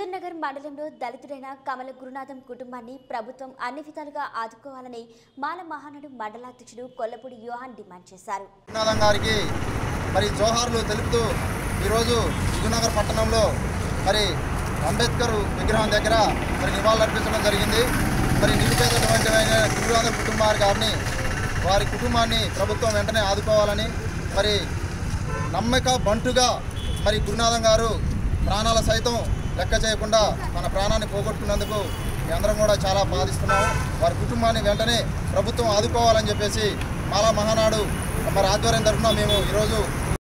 హుజూర్ నగర్ మండలంలో దళితుడైన కమల గురునాథం కుటుంబాన్ని ప్రభుత్వం అన్ని విధాలుగా ఆదుకోవాలని మాల మహానాడు మండలాధ్యక్షుడు కొల్లపూడి యోహాన్ డిమాండ్ చేశారు విశ్వనాథం గారికి మరి జోహార్లు తెలుపుతూ ఈరోజు విజయనగర్ పట్టణంలో మరి అంబేద్కర్ విగ్రహం దగ్గర మరి నివాళులర్పించడం జరిగింది మరి నిరుపేదటువంటి గురునాథం కుటుంబారి గారిని వారి కుటుంబాన్ని ప్రభుత్వం వెంటనే ఆదుకోవాలని మరి నమ్మక బంటుగా మరి గురునాథం గారు ప్రాణాల సైతం లెక్క చేయకుండా మన ప్రాణాన్ని పోగొట్టుకున్నందుకు మీ అందరం కూడా చాలా బాధిస్తున్నాము వారి కుటుంబాన్ని వెంటనే ప్రభుత్వం ఆదుకోవాలని చెప్పేసి మాలా మహానాడు మరి ఆధ్వర్యం తరఫున మేము ఈరోజు